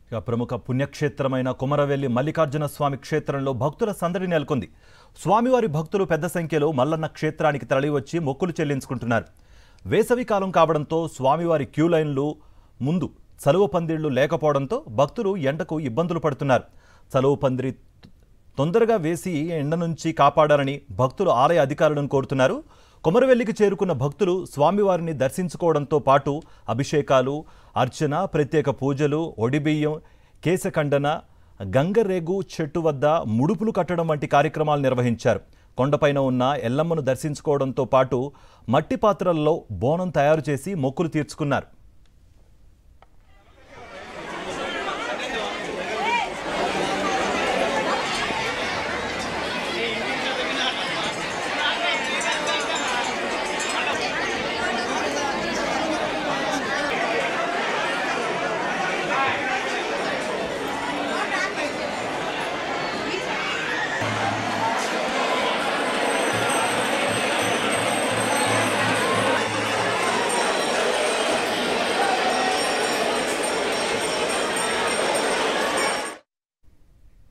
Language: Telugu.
ఇక ప్రముఖ పుణ్యక్షేత్రమైన కుమరవెల్లి మల్లికార్జున స్వామి క్షేత్రంలో భక్తుల సందడి నెలకొంది స్వామివారి భక్తులు పెద్ద సంఖ్యలో మల్లన్న క్షేత్రానికి తరలివచ్చి మొక్కులు చెల్లించుకుంటున్నారు వేసవి కాలం కావడంతో స్వామివారి క్యూ లైన్లు ముందు చలువ పందిళ్లు లేకపోవడంతో భక్తులు ఎండకు ఇబ్బందులు పడుతున్నారు చలువ పందిరి తొందరగా వేసి ఎండ నుంచి కాపాడాలని భక్తులు ఆలయ అధికారులను కోరుతున్నారు కొమరవెల్లికి చేరుకున్న భక్తులు స్వామివారిని దర్శించుకోవడంతో పాటు అభిషేకాలు అర్చన ప్రత్యేక పూజలు ఒడిబియ్యం కేశఖండన గంగరేగు చెట్టు వద్ద ముడుపులు కట్టడం వంటి కార్యక్రమాలు నిర్వహించారు కొండపైన ఉన్న ఎల్లమ్మను దర్శించుకోవడంతో పాటు మట్టి పాత్రల్లో బోనం తయారు చేసి మొక్కులు తీర్చుకున్నారు